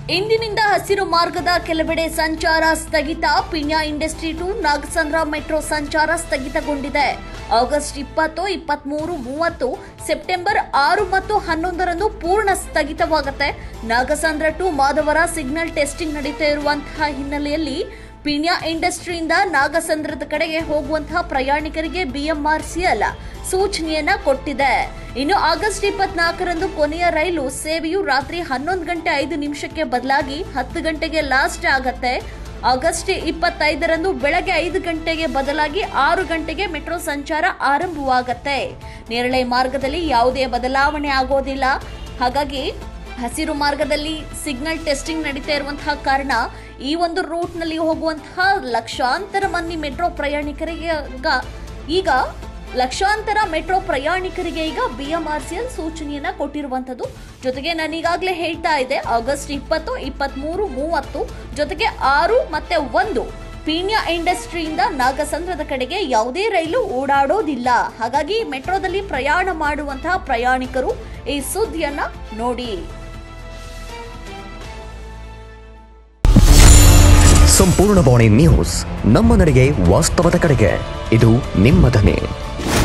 ಇಂದಿನಿಂದ ಹಸಿರು ಮಾರ್ಗದ ಕೆಲವೆಡೆ ಸಂಚಾರ ಸ್ಥಗಿತ Peenya industry to Nagasandra metro ಸಂಚಾರ ಸ್ಥಗಿತಗೊಂಡಿದೆ ಆಗಸ್ಟ್ ಇಪ್ಪತ್ತು ಇಪ್ಪತ್ಮೂರು ಮೂವತ್ತು ಸೆಪ್ಟೆಂಬರ್ ಆರು ಮತ್ತು ಹನ್ನೊಂದರಂದು ಪೂರ್ಣ ಸ್ಥಗಿತವಾಗುತ್ತೆ Nagasandra to Madavara signal testing ನಡೀತಾ ಇರುವಂತಹ ಹಿನ್ನೆಲೆಯಲ್ಲಿ ಪಿಣ್ಯ ಇಂಡಸ್ಟ್ರಿಯಿಂದ ನಾಗಸಂದ್ರದ ಕಡೆಗೆ ಹೋಗುವಂತಹ ಪ್ರಯಾಣಿಕರಿಗೆ ಬಿಎಂಆರ್ಸಿಎಲ್ ಸೂಚನೆಯನ್ನ ಕೊಟ್ಟಿದೆ ಇನ್ನು ಆಗಸ್ಟ್ ಇಪ್ಪತ್ನಾಲ್ಕರಂದು ಕೊನೆಯ ರೈಲು ಸೇವೆಯು ರಾತ್ರಿ ಹನ್ನೊಂದು ಗಂಟೆ ಐದು ನಿಮಿಷಕ್ಕೆ ಬದಲಾಗಿ ಹತ್ತು ಗಂಟೆಗೆ ಲಾಸ್ಟ್ ಆಗತ್ತೆ ಆಗಸ್ಟ್ ಇಪ್ಪತ್ತೈದರಂದು ಬೆಳಗ್ಗೆ ಐದು ಗಂಟೆಗೆ ಬದಲಾಗಿ ಆರು ಗಂಟೆಗೆ ಮೆಟ್ರೋ ಸಂಚಾರ ಆರಂಭವಾಗತ್ತೆ ನೇರಳೆ ಮಾರ್ಗದಲ್ಲಿ ಯಾವುದೇ ಬದಲಾವಣೆ ಆಗೋದಿಲ್ಲ ಹಾಗಾಗಿ ಹಸಿರು ಮಾರ್ಗದಲ್ಲಿ ಸಿಗ್ನಲ್ ಟೆಸ್ಟಿಂಗ್ ನಡೀತಾ ಇರುವಂತಹ ಕಾರಣ ಈ ಒಂದು ರೂಟ್ನಲ್ಲಿ ಹೋಗುವಂತಹ ಲಕ್ಷಾಂತರ ಮಂದಿ ಮೆಟ್ರೋ ಪ್ರಯಾಣಿಕರಿಗೆ ಈಗ- ಈಗ ಲಕ್ಷಾಂತರ ಮೆಟ್ರೋ ಪ್ರಯಾಣಿಕರಿಗೆ ಈಗ ಬಿಎಂಆರ್ಸಿಎಲ್ ಸೂಚನೆಯನ್ನ ಕೊಟ್ಟಿರುವಂತದ್ದು ಜೊತೆಗೆ ನಾನು ಈಗಾಗಲೇ ಹೇಳ್ತಾ ಇದ್ದೆ ಆಗಸ್ಟ್ ಇಪ್ಪತ್ತು ಇಪ್ಪತ್ಮೂರು ಮೂವತ್ತು ಜೊತೆಗೆ ಆರು ಮತ್ತೆ ಒಂದು ಪೀಣ್ಯ ಇಂಡಸ್ಟ್ರಿಯಿಂದ ನಾಗಸಂದ್ರದ ಕಡೆಗೆ ಯಾವುದೇ ರೈಲು ಓಡಾಡೋದಿಲ್ಲ ಹಾಗಾಗಿ ಮೆಟ್ರೋದಲ್ಲಿ ಪ್ರಯಾಣ ಮಾಡುವಂತಹ ಪ್ರಯಾಣಿಕರು ಈ ಸುದ್ದಿಯನ್ನ ನೋಡಿ ಸಂಪೂರ್ಣ ಬಾಣಿ ನ್ಯೂಸ್ ನಮ್ಮ ನಡೆಗೆ ವಾಸ್ತವದ ಕಡೆಗೆ ಇದು ನಿಮ್ಮ ಧ್ವನಿ